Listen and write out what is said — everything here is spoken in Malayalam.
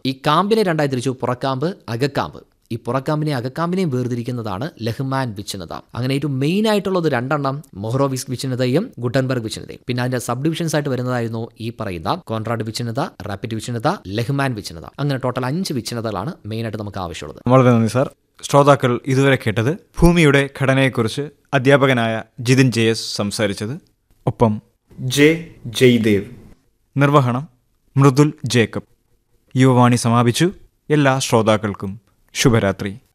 ഈ കാമ്പിനെ രണ്ടായി തിരിച്ചു പുറക്കാമ്പ് അകക്കാമ്പ് ഈ പുറക്കാമ്പിനെ അകക്കാമ്പിനെയും വേർതിരിക്കുന്നതാണ് ലഹ്മാൻ വിച്ഛിന്നത അങ്ങനെ ഏറ്റവും മെയിൻ ആയിട്ടുള്ളത് രണ്ടെണ്ണം മൊഹ്റോവിസ്ക് വിച്ഛിന്നതയും ഗുട്ടൻബർഗ് വിച്ഛിന്നതയും പിന്നെ അതിന്റെ സബ് ഡിവിഷൻസ് ആയിട്ട് വരുന്നതായിരുന്നു ഈ പറയുന്ന കോൺട്രാഡ് വിച്ഛിന്നത റാപ്പിഡ് വിച്ഛിന്നത ലഹ്മാൻ വിച്ഛിന്നത അങ്ങനെ ടോട്ടൽ അഞ്ച് വിച്ഛിന്നതകളാണ് മെയിൻ ആയിട്ട് നമുക്ക് ആവശ്യമുള്ളത് വളരെ നന്ദി സാർ ശ്രോതാക്കൾ ഇതുവരെ കേട്ടത് ഭൂമിയുടെ ഘടനയെക്കുറിച്ച് അധ്യാപകനായ ജിതിൻ ജെ എസ് സംസാരിച്ചത് ഒപ്പം ജെ ജയ്ദേവ് നിർവഹണം മൃദുൽ ജേക്കബ് യുവവാണി സമാപിച്ചു എല്ലാ ശ്രോതാക്കൾക്കും ശുഭരാത്രി